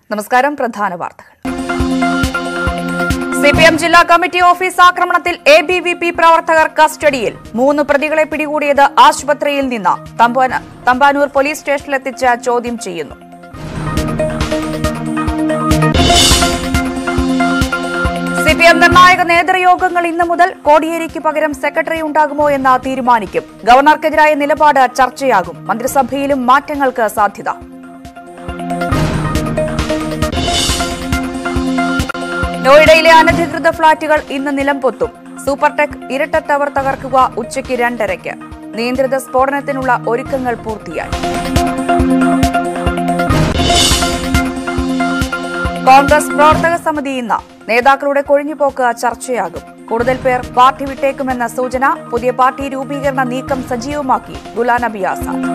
നമസ്കാരം പ്രധാന വാർത്തകൾ സി പി എം ജില്ലാ കമ്മിറ്റി ഓഫീസ് ആക്രമണത്തിൽ എ ബി വി പി പ്രവർത്തകർ കസ്റ്റഡിയിൽ മൂന്ന് പ്രതികളെ പിടികൂടിയത് ആശുപത്രിയിൽ നിന്ന് തമ്പാന- തമ്പാനൂർ പോലീസ് സ്റ്റേഷനിലെത്തിച്ച് ചോദ്യം ചെയ്യുന്നു സി പി എം നിർണായക നേതൃയോഗങ്ങൾ ഇന്നു മുതൽ കോടിയേരിക്ക് പകരം സെക്രട്ടറി ഉണ്ടാകുമോ എന്ന് തീരുമാനിക്കും ഗവർണർക്കെതിരായ നിലപാട് ചർച്ചയാകും മന്ത്രിസഭയിലും മാറ്റങ്ങൾക്ക് സാധ്യത നോയിഡയിലെ അനധികൃത ഫ്ളാറ്റുകൾ ഇന്ന് നിലംപൊത്തും സൂപ്പർടെക് ഇരട്ട ടവർ തകർക്കുക ഉച്ചയ്ക്ക് രണ്ടരയ്ക്ക് നിയന്ത്രിത സ്ഫോടനത്തിനുള്ള ഒരുക്കങ്ങൾ പൂർത്തിയായി കോൺഗ്രസ് പ്രവർത്തക സമിതി ഇന്ന് നേതാക്കളുടെ കൊഴിഞ്ഞുപോക്ക് ചർച്ചയാകും കൂടുതൽ പേർ പാർട്ടി വിട്ടേക്കുമെന്ന സൂചന പുതിയ പാർട്ടി രൂപീകരണ നീക്കം സജീവമാക്കി ഗുലാം നബി ആസാദ്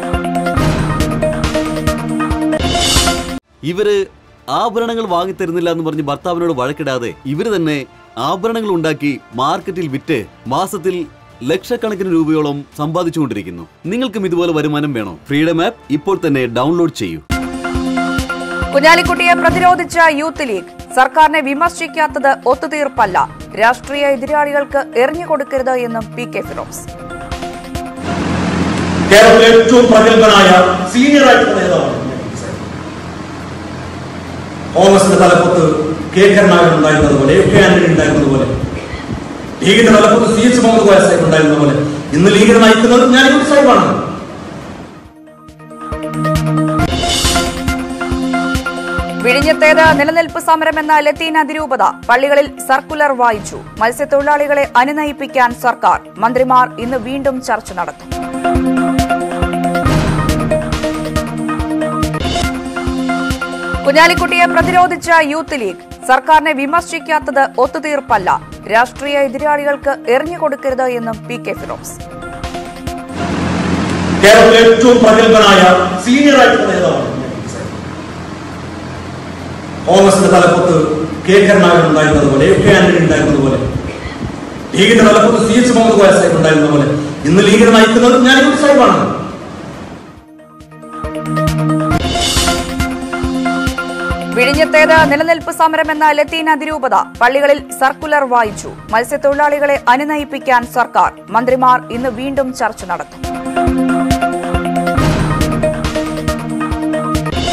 ഇവര് ആഭരണങ്ങൾ വാങ്ങിത്തരുന്നില്ല എന്ന് പറഞ്ഞ് ഭർത്താവിനോട് വഴക്കിടാതെ ഇവര് തന്നെ ആഭരണങ്ങൾ ഉണ്ടാക്കി മാർക്കറ്റിൽ വിറ്റ് മാസത്തിൽ ലക്ഷക്കണക്കിന് രൂപയോളം സമ്പാദിച്ചുകൊണ്ടിരിക്കുന്നു നിങ്ങൾക്കും ഇതുപോലെ വരുമാനം വേണോ ഫ്രീഡം ആപ്പ് ഇപ്പോൾ തന്നെ ഡൗൺലോഡ് ചെയ്യൂ കുഞ്ഞാലിക്കുട്ടിയെ പ്രതിരോധിച്ച യൂത്ത് ലീഗ് സർക്കാരിനെ വിമർശിക്കാത്തത് ഒത്തുതീർപ്പല്ല രാഷ്ട്രീയ എതിരാളികൾക്ക് എറിഞ്ഞുകൊടുക്കരുത് എന്നും പി കെ ഫിറോസ് കേരളത്തിലെ ഏറ്റവും പ്രഗത്ഭനായ സീനിയർ ആയിട്ടുള്ള നേതാവാണ് കോൺഗ്രസിന്റെ തലപ്പത്ത് കെ കരുണാകരൻ ഉണ്ടായിരുന്നത് പോലെ എ കെ ആന്റണി ഉണ്ടായിരുന്നത് പോലെ ലീഗിന്റെ തലപ്പത്ത് സി എച്ച് മുഹമ്മദ് കോയ സാഹിബ് ഉണ്ടായിരുന്ന പോലെ ഇന്ന് ലീഗിനെ നയിക്കുന്നത് ഞാൻ യൂത്ത് സാഹിബാണ് വിഴിഞ്ഞത്തേത് നിലനിൽപ്പ് സമരമെന്ന ലത്തീൻ അതിരൂപത പള്ളികളിൽ സർക്കുലർ വായിച്ചു മത്സ്യത്തൊഴിലാളികളെ അനുനയിപ്പിക്കാൻ സർക്കാർ മന്ത്രിമാർ ഇന്ന് വീണ്ടും ചർച്ച നടത്തും കുഞ്ഞാലിക്കുട്ടിയെ പ്രതിരോധിച്ച യൂത്ത് ലീഗ് സർക്കാരിനെ വിമർശിക്കാത്തത് ഒത്തുതീർപ്പല്ല രാഷ്ട്രീയ എതിരാളികൾക്ക് എറിഞ്ഞുകൊടുക്കരുത് എന്നും പി കെ ഫിറോസ് കേരളത്തിലെ ഏറ്റവും പ്രഗത്ഭനായ സീനിയർ ആയിട്ടുള്ള നേതാവാണ് കോൺഗ്രസിന്റെ തലപ്പത്ത് കെ കരുണാകരൻ ഉണ്ടായിരുന്നത് പോലെ എ കെ ആന്റണി ഉണ്ടായിരുന്നത് പോലെ ലീഗിന്റെ തലപ്പത്ത് സി എച്ച് മുഹമ്മദ് കോയ സാഹിബ് ഉണ്ടായിരുന്ന പോലെ ഇന്ന് ലീഗിനെ നയിക്കുന്നത് ഞാൻ യൂത്ത് സാഹിബാണ് വിഴിഞ്ഞത്തേത് നിലനിൽപ്പ് സമരമെന്ന ലത്തീൻ അതിരൂപത പള്ളികളിൽ സർക്കുലർ വായിച്ചു മത്സ്യത്തൊഴിലാളികളെ അനുനയിപ്പിക്കാൻ സർക്കാർ മന്ത്രിമാർ ഇന്ന് വീണ്ടും ചർച്ച നടത്തും